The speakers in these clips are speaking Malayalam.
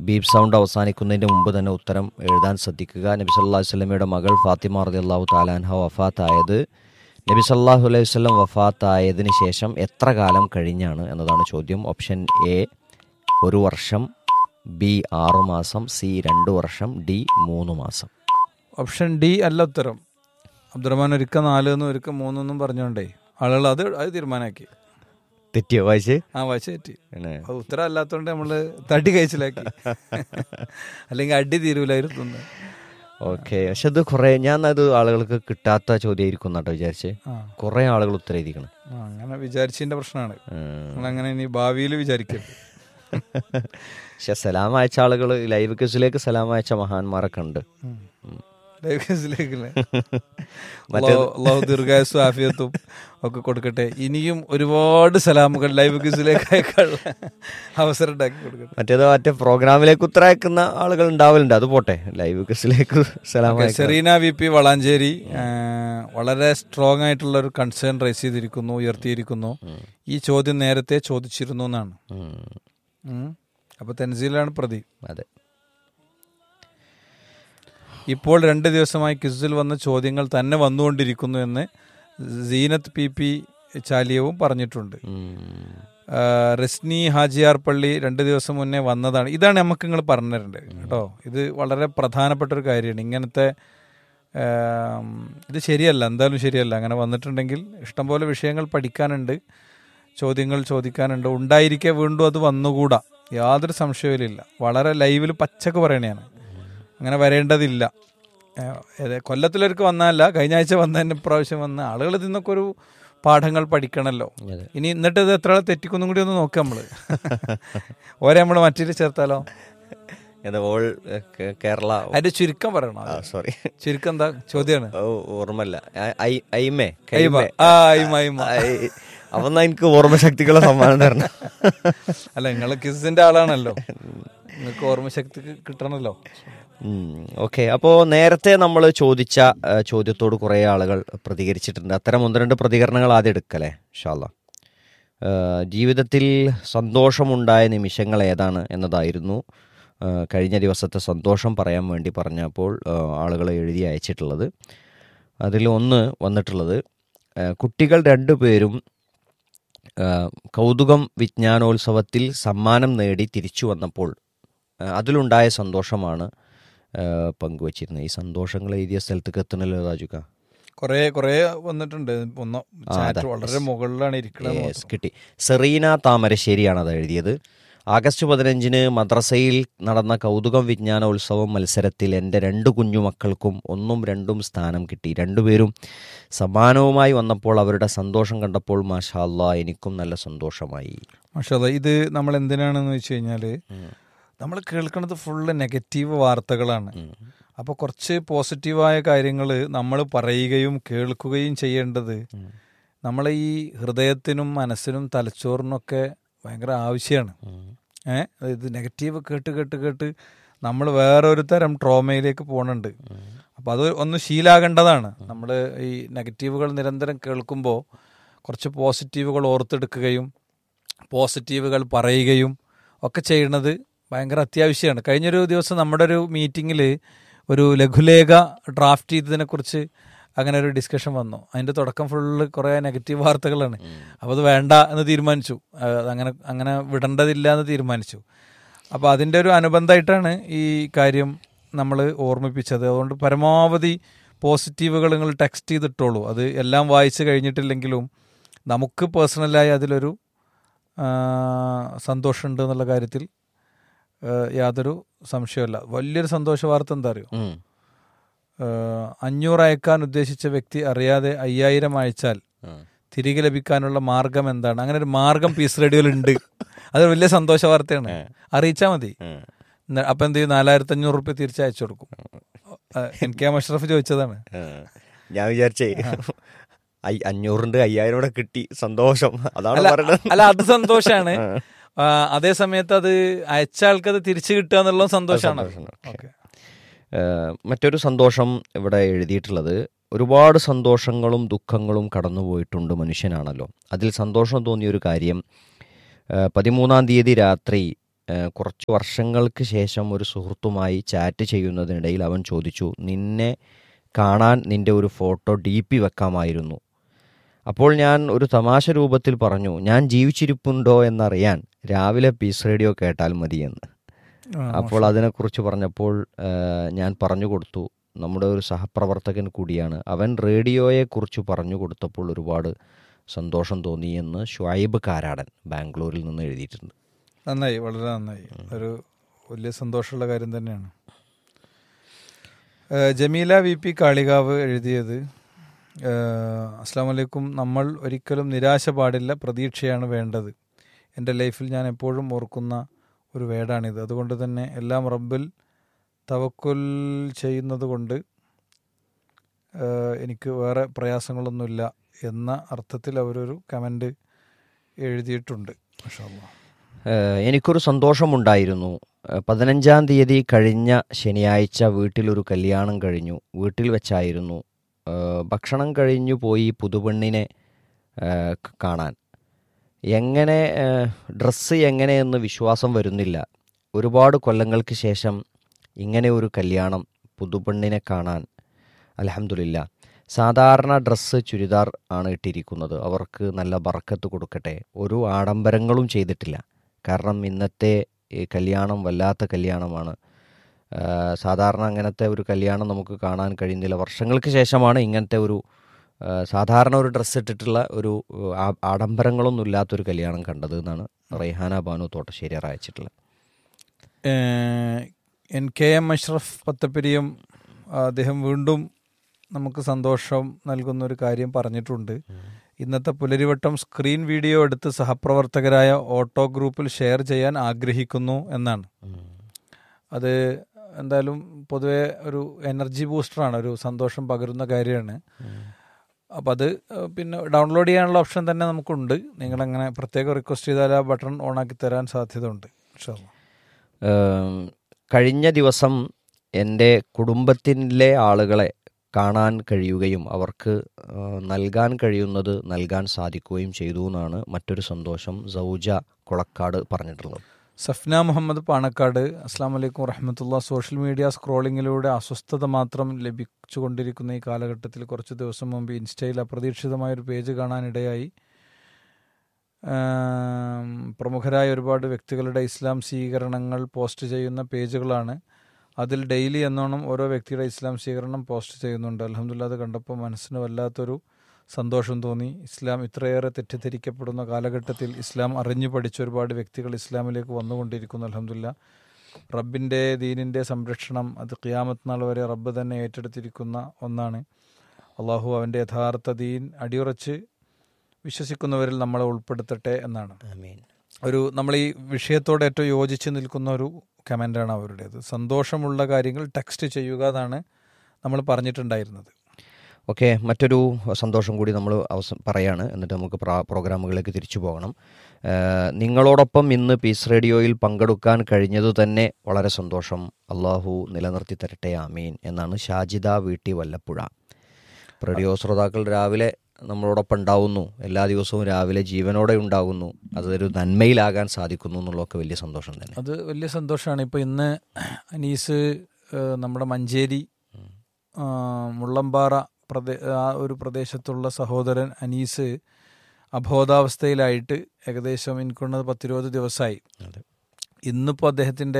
ബീപ് സൗണ്ട് അവസാനിക്കുന്നതിന് മുമ്പ് തന്നെ ഉത്തരം എഴുതാൻ ശ്രദ്ധിക്കുക നബി സല്ലല്ലാഹു അലൈഹി വസല്ലമയുടെ മകൾ ഫാത്തിമ റളിയല്ലാഹു താലാൻഹ വഫാത്തായത് നബി സല്ലല്ലാഹു അലൈഹി വസല്ലം വഫാത്തായതിനു ശേഷം എത്ര കാലം കഴിഞ്ഞാണ് എന്നതാണ് ചോദ്യം ഓപ്ഷൻ എ ഒരു വർഷം ബി ആറു മാസം സി രണ്ട് വർഷം ഡി മൂന്ന് മാസം ഓപ്ഷൻ ഡി അല്ല ഉത്തരം അബ്ദുറഹ്മാൻ ഒരുക്ക നാല് എന്നും ഒരുക്ക മൂന്നെന്നും പറഞ്ഞോണ്ടേ ആളുകൾ അത് അത് തീരുമാനമാക്കി തെറ്റിയോ വായിച്ച് ആ വായിച്ചു തെറ്റി പിന്നെ അത് ഉത്തരം അല്ലാത്തതുകൊണ്ട് നമ്മള് തട്ടി കഴിച്ചിലാക്കി അല്ലെങ്കിൽ അടി തീരൂലായിരുന്നു തിന്ന്. ഓക്കെ പക്ഷെ ഇത് കുറേ ഞാൻ അത് ആളുകൾക്ക് കിട്ടാത്ത ചോദ്യമായിരിക്കും എന്നാട്ടോ വിചാരിച്ച് ആ കുറേ ആളുകൾ ഉത്തരം എഴുതിക്കണം ആ, അങ്ങനെ വിചാരിച്ചതിന്റെ പ്രശ്നമാണ് നിങ്ങളങ്ങനെ ഇനി ഭാവിയിൽ വിചാരിക്കരുത് പക്ഷെ സലാം അയച്ച ആളുകൾ ലൈവ് ക്വിസിലേക്ക് സലാം അയച്ച മഹാന്മാരൊക്കെ ഉണ്ട് ഉം. ലൈവ് കേസിലേക്കല്ലേ അള്ളാഹു ദീർഘായുസും ആഫിയത്തും ഒക്കെ കൊടുക്കട്ടെ ഇനിയും ഒരുപാട് സലാമുകൾ ലൈവ് ക്വിസിലേക്ക് അയക്കാനുള്ള അവസരം ഉണ്ടാക്കി കൊടുക്കട്ടെ മറ്റേത് മറ്റേ പ്രോഗ്രാമിലേക്ക് ഉത്തരം അയക്കുന്ന ആളുകൾ ഉണ്ടാവലുണ്ട് അത് പോട്ടെ ലൈവ് ക്വിസിലേക്ക് സലാം ഓക്കെ, അയക്കാം സെറീന വി പി വളാഞ്ചേരി ആ, വളരെ സ്ട്രോങ് ആയിട്ടുള്ള ഒരു കൺസേൺ റൈസ് ചെയ്തിരിക്കുന്നു ഉയർത്തിയിരിക്കുന്നു ഈ ചോദ്യം നേരത്തെ ചോദിച്ചിരുന്നു എന്നാണ് ഉം. ഉം. അപ്പൊ തെൻസീലാണ് പ്രതി അതെ ഇപ്പോൾ രണ്ട് ദിവസമായി ക്വിസിൽ വന്ന ചോദ്യങ്ങൾ തന്നെ വന്നുകൊണ്ടിരിക്കുന്നു എന്ന് സീനത്ത് പി പി ചാലിയവും പറഞ്ഞിട്ടുണ്ട് ഉം. ആ, റസ്നി ഹാജിയാർ പള്ളി രണ്ട് ദിവസം മുന്നേ വന്നതാണ് ഇതാണ് നമുക്ക് നിങ്ങൾ പറഞ്ഞു തരേണ്ടത് കേട്ടോ ഇത് വളരെ പ്രധാനപ്പെട്ട ഒരു കാര്യമാണ് ഇങ്ങനത്തെ ആം, ഇത് ശരിയല്ല എന്തായാലും ശരിയല്ല അങ്ങനെ വന്നിട്ടുണ്ടെങ്കിൽ ഇഷ്ടംപോലെ വിഷയങ്ങൾ പഠിക്കാനുണ്ട് ചോദ്യങ്ങൾ ചോദിക്കാനുണ്ട് ഉണ്ടായിരിക്കെ വീണ്ടും അത് വന്നുകൂടാ യാതൊരു സംശയവുമില്ല വളരെ ലൈവിൽ പച്ചക്ക് പറയണതാണ് അങ്ങനെ വരേണ്ടതില്ല ഏഹ്, ഏത് കൊല്ലത്തിലൊരുക്ക് വന്നതല്ല കഴിഞ്ഞ ആഴ്ച വന്നതിന് ഇപ്രാവശ്യം വന്ന ആളുകൾ ഇതിന്നൊക്കെ ഒരു പാഠങ്ങൾ പഠിക്കണമല്ലോ അതെ. ഇനി എന്നിട്ട് ഇത് എത്ര ആളെ തെറ്റിക്കുന്നും കൂടി ഒന്ന് നോക്കാം നമ്മള് ഓരെ നമ്മൾ മറ്റേ ചേർത്താലോ ഇത് ഓൾ ഏ, കേ- കേരള അതിന്റെ ചുരുക്കം പറയണോ ആ സോറി ചുരുക്കം എന്താ ചോദ്യമാണ് ഓ ഓർമ്മല്ല ഐ- ഐ- ഐമേ ഐമ. കൈമേ ആ ഐമ ഐമ ഐ- അവന്നാ എനിക്ക് ഓർമ്മശക്തിക്കുള്ള സമ്മാനം തരണം അല്ല നിങ്ങൾ കിസിന്റെ ആളാണല്ലോ നിങ്ങൾക്ക് ഓർമ്മശക്തി കി- കിട്ടണല്ലോ ഓക്കെ അപ്പോൾ നേരത്തെ നമ്മൾ ചോദിച്ച ആ, ചോദ്യത്തോട് കുറേ ആളുകൾ പ്രതികരിച്ചിട്ടുണ്ട് അത്തരം ഒന്ന് രണ്ട് പ്രതികരണങ്ങൾ ആദ്യം എടുക്കല്ലേ ഷാല്ല ജീവിതത്തിൽ സന്തോഷമുണ്ടായ നിമിഷങ്ങൾ ഏതാണ് എന്നതായിരുന്നു ആ, കഴിഞ്ഞ ദിവസത്തെ സന്തോഷം പറയാൻ വേണ്ടി പറഞ്ഞപ്പോൾ ആളുകൾ എഴുതി അയച്ചിട്ടുള്ളത് അതിൽ ഒന്ന് വന്നിട്ടുള്ളത് ആ, കുട്ടികൾ രണ്ടുപേരും ആ, കൗതുകം വിജ്ഞാനോത്സവത്തിൽ സമ്മാനം നേടി തിരിച്ചു വന്നപ്പോൾ ആ, അതിലുണ്ടായ സന്തോഷമാണ് ആ, പങ്കുവച്ചിരുന്നത് ഈ സന്തോഷങ്ങൾ എഴുതിയ സ്ഥലത്തേക്ക് എത്തണല്ലോ രാജുക കൊറേ കൊറേ വന്നിട്ടുണ്ട് ഒന്ന് ചാറ്റ് വളരെ മുകളിലാണ് ഇരിക്കുന്നത് Yes, കിട്ടി സെറീന താമരശ്ശേരിയാണ് അത് എഴുതിയത് ആഗസ്റ്റ് പതിനഞ്ചിന് മദ്രസയിൽ നടന്ന കൗതുകം വിജ്ഞാനോത്സവം മത്സരത്തിൽ എൻ്റെ രണ്ട് കുഞ്ഞുമക്കൾക്കും ഒന്നും രണ്ടും സ്ഥാനം കിട്ടി രണ്ടുപേരും സമ്മാനവുമായി വന്നപ്പോൾ അവരുടെ സന്തോഷം കണ്ടപ്പോൾ മാഷാ അല്ലാ എനിക്കും നല്ല സന്തോഷമായി പക്ഷേ ഇത് നമ്മൾ എന്തിനാണെന്ന് വെച്ച് കഴിഞ്ഞാല് നമ്മൾ കേൾക്കുന്നത് ഫുള്ള് നെഗറ്റീവ് വാർത്തകളാണ് അപ്പോൾ കുറച്ച് പോസിറ്റീവായ കാര്യങ്ങൾ നമ്മൾ പറയുകയും കേൾക്കുകയും ചെയ്യേണ്ടത് നമ്മളെ ഈ ഹൃദയത്തിനും മനസ്സിനും തലച്ചോറിനൊക്കെ ഭയങ്കര ആവശ്യമാണ് ഏഹ് ഇത് നെഗറ്റീവ് കേട്ട് കേട്ട് കേട്ട് നമ്മൾ വേറെ ഒരു തരം ട്രോമയിലേക്ക് പോകുന്നുണ്ട് അപ്പോൾ അത് ഒന്ന് ശീലാകേണ്ടതാണ് നമ്മൾ ഈ നെഗറ്റീവുകൾ നിരന്തരം കേൾക്കുമ്പോൾ കുറച്ച് പോസിറ്റീവുകൾ ഓർത്തെടുക്കുകയും പോസിറ്റീവുകൾ പറയുകയും ഒക്കെ ചെയ്യുന്നത് ഭയങ്കര അത്യാവശ്യമാണ് കഴിഞ്ഞൊരു ദിവസം നമ്മുടെ ഒരു മീറ്റിങ്ങിൽ ഒരു ലഘുലേഖ ഡ്രാഫ്റ്റ് ചെയ്തതിനെക്കുറിച്ച് അങ്ങനെ ഒരു ഡിസ്കഷൻ വന്നു അതിൻ്റെ തുടക്കം ഫുള്ള് കുറേ നെഗറ്റീവ് വാർത്തകളാണ് അപ്പോൾ അത് വേണ്ട എന്ന് തീരുമാനിച്ചു ആ, അങ്ങനെ അങ്ങനെ വിടേണ്ടതില്ല എന്ന് തീരുമാനിച്ചു അപ്പോൾ അതിൻ്റെ ഒരു അനുബന്ധമായിട്ടാണ് ഈ കാര്യം നമ്മൾ ഓർമ്മിപ്പിച്ചത് അതുകൊണ്ട് പരമാവധി പോസിറ്റീവുകൾ നിങ്ങൾ ടെക്സ്റ്റ് ചെയ്തിട്ടോളൂ അത് എല്ലാം വായിച്ച് കഴിഞ്ഞിട്ടില്ലെങ്കിലും നമുക്ക് പേഴ്സണലായി അതിലൊരു ആ, സന്തോഷമുണ്ട് എന്നുള്ള കാര്യത്തിൽ ആ, യാതൊരു സംശയമില്ല വലിയൊരു സന്തോഷ വാർത്ത എന്താ അറിയോ ഉം. ഏഹ് അഞ്ഞൂറ് അയക്കാൻ ഉദ്ദേശിച്ച വ്യക്തി അറിയാതെ അയ്യായിരം അയച്ചാൽ ഉം. തിരികെ ലഭിക്കാനുള്ള മാർഗം എന്താണ് അങ്ങനെ ഒരു മാർഗം പീസ് റേഡിയോയിൽ ഉണ്ട് അത് വലിയ സന്തോഷ വാർത്തയാണ് അറിയിച്ചാൽ മതി ഉം. ന്ന- അപ്പൊ എന്ത് ചെയ്യും നാലായിരത്തി അഞ്ഞൂറ് റുപ്യ തിരിച്ചയച്ചു കൊടുക്കും ഏഹ് എൻ കെ മഷ്റഫ് ചോദിച്ചതാണ് ആ. ഞാൻ വിചാരിച്ചേ ഐ- അഞ്ഞൂറിന്റെ അയ്യായിരം കൂടെ കിട്ടി സന്തോഷം അതാണ് അല്ല പറയുന്നത് അല്ല അത് സന്തോഷാണ് ആ, അതേ സമയത്ത് അത് അയച്ച ആൾക്ക് അത് തിരിച്ചു കിട്ടുക എന്നുള്ള സന്തോഷമാണ് സന്തോഷമാണ്. ഓക്കെ ഏഹ് മറ്റൊരു സന്തോഷം ഇവിടെ എഴുതിയിട്ടുള്ളത് ഒരുപാട് സന്തോഷങ്ങളും ദുഃഖങ്ങളും കടന്നുപോയിട്ടുണ്ട് മനുഷ്യനാണല്ലോ അതിൽ സന്തോഷം തോന്നിയ ഒരു കാര്യം ഏഹ് പതിമൂന്നാം തീയതി രാത്രി ഏഹ്, കുറച്ച് വർഷങ്ങൾക്ക് ശേഷം ഒരു സുഹൃത്തുമായി ചാറ്റ് ചെയ്യുന്നതിനിടയിൽ അവൻ ചോദിച്ചു നിന്നെ കാണാൻ നിന്റെ ഒരു ഫോട്ടോ ഡി പി വെക്കാമായിരുന്നു അപ്പോൾ ഞാൻ ഒരു തമാശ രൂപത്തിൽ പറഞ്ഞു ഞാൻ ജീവിച്ചിരിപ്പുണ്ടോ എന്നറിയാൻ രാവിലെ പീസ് റേഡിയോ കേട്ടാൽ മതിയെന്ന് ആ, അപ്പോൾ അതിനെക്കുറിച്ച് പറഞ്ഞപ്പോൾ ഏഹ്, ഞാൻ പറഞ്ഞു കൊടുത്തു നമ്മുടെ ഒരു സഹപ്രവർത്തകൻ കൂടിയാണ് അവൻ റേഡിയോയെക്കുറിച്ച് പറഞ്ഞു കൊടുത്തപ്പോൾ ഒരുപാട് സന്തോഷം തോന്നി എന്ന് ഷുഐബ് കാരാടൻ ബാംഗ്ലൂരിൽ നിന്ന് എഴുതിയിട്ടുണ്ട് നന്നായി വളരെ നന്നായി ഒരു വലിയ സന്തോഷമുള്ള കാര്യം തന്നെയാണ് ഏഹ് ജമീല വി പി കാളികാവ് എഴുതിയത് ഏഹ് അസ്സാം വലൈക്കും നമ്മൾ ഒരിക്കലും നിരാശ പാടില്ല പ്രതീക്ഷയാണ് വേണ്ടത് എൻ്റെ ലൈഫിൽ ഞാൻ എപ്പോഴും ഓർക്കുന്ന ഒരു വേടാണിത് അതുകൊണ്ട് തന്നെ എല്ലാം റബ്ബിൽ തവക്കുൽ ചെയ്യുന്നത് കൊണ്ട് ഏഹ് എനിക്ക് വേറെ പ്രയാസങ്ങളൊന്നുമില്ല എന്ന അർത്ഥത്തിൽ അവരൊരു കമൻ്റ് എഴുതിയിട്ടുണ്ട് മാഷാ അല്ലാ. ഏഹ്, എനിക്കൊരു സന്തോഷമുണ്ടായിരുന്നു ഏഹ്, പതിനഞ്ചാം തീയതി കഴിഞ്ഞ ശനിയാഴ്ച വീട്ടിലൊരു കല്യാണം കഴിഞ്ഞു വീട്ടിൽ വെച്ചായിരുന്നു ഏഹ്, ഭക്ഷണം കഴിഞ്ഞു പോയി പുതുപെണ്ണിനെ ഏഹ്, ക- കാണാൻ എങ്ങനെ ഏഹ്, ഡ്രസ്സ് എങ്ങനെയെന്ന് വിശ്വാസം വരുന്നില്ല ഒരുപാട് കൊല്ലങ്ങൾക്ക് ശേഷം ഇങ്ങനെ ഒരു കല്യാണം പുതുപെണ്ണിനെ കാണാൻ അലഹമില്ല സാധാരണ ഡ്രസ്സ് ചുരിദാർ ആണ് ഇട്ടിരിക്കുന്നത് അവർക്ക് നല്ല ബർക്കത്ത് കൊടുക്കട്ടെ ഒരു ആഡംബരങ്ങളും ചെയ്തിട്ടില്ല കാരണം ഇന്നത്തെ ഈ കല്യാണം വല്ലാത്ത കല്യാണമാണ് ആ, സാധാരണ അങ്ങനത്തെ ഒരു കല്യാണം നമുക്ക് കാണാൻ കഴിയുന്നില്ല വർഷങ്ങൾക്ക് ശേഷമാണ് ഇങ്ങനത്തെ ഒരു ആ, സാധാരണ ഒരു ഡ്രസ്സ് ഇട്ടിട്ടുള്ള ഒരു ആ- ആഡംബരങ്ങളൊന്നും ഇല്ലാത്തൊരു കല്യാണം കണ്ടത് എന്നാണ് റൈഹാന ബാനു തോട്ടശ്ശേരി അയച്ചിട്ടുള്ളത് ഏഹ് എൻ കെ എം അഷ്റഫ് പത്തപ്പിരിയും അദ്ദേഹം വീണ്ടും നമുക്ക് സന്തോഷം നൽകുന്ന ഒരു കാര്യം പറഞ്ഞിട്ടുണ്ട് ഇന്നത്തെ പുലരിവട്ടം സ്ക്രീൻ വീഡിയോ എടുത്ത് സഹപ്രവർത്തകരായ ഓട്ടോ ഗ്രൂപ്പിൽ ഷെയർ ചെയ്യാൻ ആഗ്രഹിക്കുന്നു എന്നാണ് അത് എന്തായാലും പൊതുവെ ഒരു എനർജി ബൂസ്റ്ററാണ് ഒരു സന്തോഷം പകരുന്ന കാര്യമാണ് അപ്പം അത് ഏഹ്, പിന്നെ ഡൗൺലോഡ് ചെയ്യാനുള്ള ഓപ്ഷൻ തന്നെ നമുക്കുണ്ട് നിങ്ങളങ്ങനെ പ്രത്യേകം റിക്വസ്റ്റ് ചെയ്താൽ ആ ബട്ടൺ ഓണാക്കി തരാൻ സാധ്യതയുണ്ട് ഇൻഷാ അല്ലാ. ഏം, കഴിഞ്ഞ ദിവസം എൻ്റെ കുടുംബത്തിലെ ആളുകളെ കാണാൻ കഴിയുകയും അവർക്ക് ആ, നൽകാൻ കഴിയുന്നത് നൽകാൻ സാധിക്കുകയും ചെയ്തു എന്നാണ് മറ്റൊരു സന്തോഷം സൗജ കൊളക്കാട് പറഞ്ഞിട്ടുള്ളത് സഫ്ന മുഹമ്മദ് പാണക്കാട് അസ്സാം വലൈക്കും വറഹമത്തുള്ള സോഷ്യൽ മീഡിയ സ്ക്രോളിങ്ങിലൂടെ അസ്വസ്ഥത മാത്രം ലഭിച്ചുകൊണ്ടിരിക്കുന്ന ഈ കാലഘട്ടത്തിൽ കുറച്ച് ദിവസം മുമ്പ് ഇൻസ്റ്റയിൽ അപ്രതീക്ഷിതമായ ഒരു പേജ് കാണാനിടയായി ആം, പ്രമുഖരായ ഒരുപാട് വ്യക്തികളുടെ ഇസ്ലാം സ്വീകരണങ്ങൾ പോസ്റ്റ് ചെയ്യുന്ന പേജുകളാണ് അതിൽ ഡെയിലി എന്നോണം ഓരോ വ്യക്തിയുടെ ഇസ്ലാം സ്വീകരണം പോസ്റ്റ് ചെയ്യുന്നുണ്ട് അലഹമുല്ല അത് കണ്ടപ്പോൾ മനസ്സിന് വല്ലാത്തൊരു സന്തോഷം തോന്നി ഇസ്ലാം ഇത്രയേറെ തെറ്റിദ്ധരിക്കപ്പെടുന്ന കാലഘട്ടത്തിൽ ഇസ്ലാം അറിഞ്ഞു പഠിച്ച ഒരുപാട് വ്യക്തികൾ ഇസ്ലാമിലേക്ക് വന്നുകൊണ്ടിരിക്കുന്നു അലഹമുല്ല റബ്ബിൻ്റെ ദീനിൻ്റെ സംരക്ഷണം അത് ഖിയാമത്ത് നാൾ വരെ റബ്ബ് തന്നെ ഏറ്റെടുത്തിരിക്കുന്ന ഒന്നാണ് അള്ളാഹു അവൻ്റെ യഥാർത്ഥ ദീൻ അടിയുറച്ച് വിശ്വസിക്കുന്നവരിൽ നമ്മളെ ഉൾപ്പെടുത്തട്ടെ എന്നാണ് ഒരു നമ്മൾ ഈ വിഷയത്തോട് ഏറ്റവും യോജിച്ച് നിൽക്കുന്ന ഒരു കമൻ്റാണ് അവരുടേത് സന്തോഷമുള്ള കാര്യങ്ങൾ ടെക്സ്റ്റ് ചെയ്യുക എന്നാണ് നമ്മൾ പറഞ്ഞിട്ടുണ്ടായിരുന്നത് ഓക്കെ മറ്റൊരു സന്തോഷം കൂടി നമ്മൾ അവസ പറയാണ് എന്നിട്ട് നമുക്ക് പ്ര- പ്രോഗ്രാമുകളിലേക്ക് തിരിച്ചു പോകണം ഏഹ്, നിങ്ങളോടൊപ്പം ഇന്ന് പീസ് റേഡിയോയിൽ പങ്കെടുക്കാൻ കഴിഞ്ഞതു തന്നെ വളരെ സന്തോഷം അള്ളാഹു നിലനിർത്തി തരട്ടെ ആമീൻ എന്നാണ് ഷാജിദ വീട്ടി വല്ലപ്പുഴ റേഡിയോ ശ്രോതാക്കൾ രാവിലെ നമ്മളോടൊപ്പം ഉണ്ടാവുന്നു എല്ലാ ദിവസവും രാവിലെ ജീവനോടെ ഉണ്ടാകുന്നു അതൊരു നന്മയിലാകാൻ സാധിക്കുന്നു എന്നുള്ളതൊക്കെ വലിയ സന്തോഷം തന്നെ അത് വലിയ സന്തോഷമാണ് ഇപ്പോൾ ഇന്ന് അനീസ് ഏഹ്, നമ്മുടെ മഞ്ചേരി ആ, മുള്ളമ്പാറ പ്രദേ ആ ഒരു പ്രദേശത്തുള്ള സഹോദരൻ അനീസ് അബോധാവസ്ഥയിലായിട്ട് ഏകദേശം എനിക്കുള്ളത് പത്തിരുപത് ദിവസമായി അതെ ഇന്നിപ്പോൾ അദ്ദേഹത്തിൻ്റെ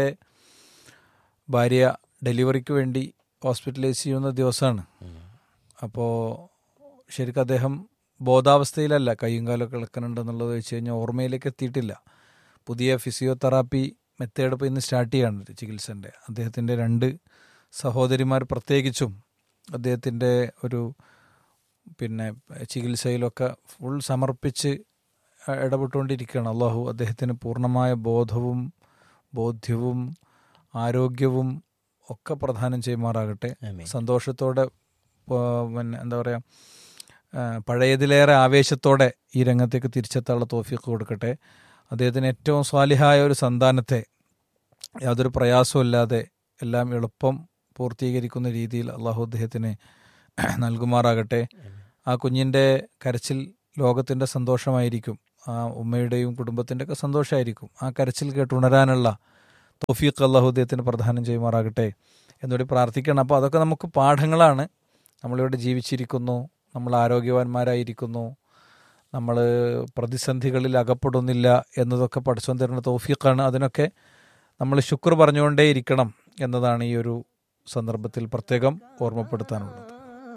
ഭാര്യ ഡെലിവറിക്ക് വേണ്ടി ഹോസ്പിറ്റലൈസ് ചെയ്യുന്ന ദിവസമാണ് അപ്പോൾ ശരിക്കും അദ്ദേഹം ബോധാവസ്ഥയിലല്ല കയ്യും കാലൊക്കെ ഇളക്കണുണ്ടെന്നുള്ളത് വെച്ച് കഴിഞ്ഞാൽ ഓർമ്മയിലേക്ക് എത്തിയിട്ടില്ല പുതിയ ഫിസിയോതെറാപ്പി മെത്തേഡ് ഇപ്പോൾ ഇന്ന് സ്റ്റാർട്ട് ചെയ്യാണ് ചികിത്സൻ്റെ അദ്ദേഹത്തിൻ്റെ രണ്ട് സഹോദരിമാർ പ്രത്യേകിച്ചും അദ്ദേഹത്തിൻ്റെ ഒരു പിന്നെ ചികിത്സയിലൊക്കെ ഫുൾ സമർപ്പിച്ച് ഇടപെട്ടുകൊണ്ടിരിക്കുകയാണ് അള്ളാഹു അദ്ദേഹത്തിന് പൂർണ്ണമായ ബോധവും ബോധ്യവും ആരോഗ്യവും ഒക്കെ പ്രദാനം ചെയ്യുമാറാകട്ടെ ആമീൻ. സന്തോഷത്തോടെ പ- പിന്നെ എന്താ പറയുക പഴയതിലേറെ ആവേശത്തോടെ ഈ രംഗത്തേക്ക് തിരിച്ചെത്താനുള്ള തോഫിക്ക് കൊടുക്കട്ടെ അദ്ദേഹത്തിന് ഏറ്റവും സ്വാലിഹായ ഒരു സന്താനത്തെ യാതൊരു പ്രയാസമില്ലാതെ എല്ലാം എളുപ്പം പൂർത്തീകരിക്കുന്ന രീതിയിൽ അള്ളാഹു അദ്ദേഹത്തിന് നൽകുമാറാകട്ടെ ആ കുഞ്ഞിൻ്റെ കരച്ചിൽ ലോകത്തിൻ്റെ സന്തോഷമായിരിക്കും ആ ഉമ്മയുടെയും കുടുംബത്തിൻ്റെ ഒക്കെ സന്തോഷമായിരിക്കും ആ കരച്ചിൽ കേട്ടുണരാനുള്ള തോഫീഖ് അള്ളാഹു അദ്ദേഹത്തിന് പ്രധാനം ചെയ്യുമാറാകട്ടെ എന്നുകൂടി പ്രാർത്ഥിക്കണം അപ്പോൾ അതൊക്കെ നമുക്ക് പാഠങ്ങളാണ് നമ്മളിവിടെ ജീവിച്ചിരിക്കുന്നു നമ്മൾ ആരോഗ്യവാന്മാരായിരിക്കുന്നു നമ്മൾ പ്രതിസന്ധികളിൽ അകപ്പെടുന്നില്ല എന്നതൊക്കെ പഠിച്ചുകൊണ്ട് തരുന്ന തോഫീഖാണ് അതിനൊക്കെ നമ്മൾ ശുക്ർ പറഞ്ഞുകൊണ്ടേ ഇരിക്കണം എന്നതാണ് ഈ ഒരു സന്ദർഭത്തിൽ പ്രത്യേകം ഓർമ്മപ്പെടുത്താനുള്ളത്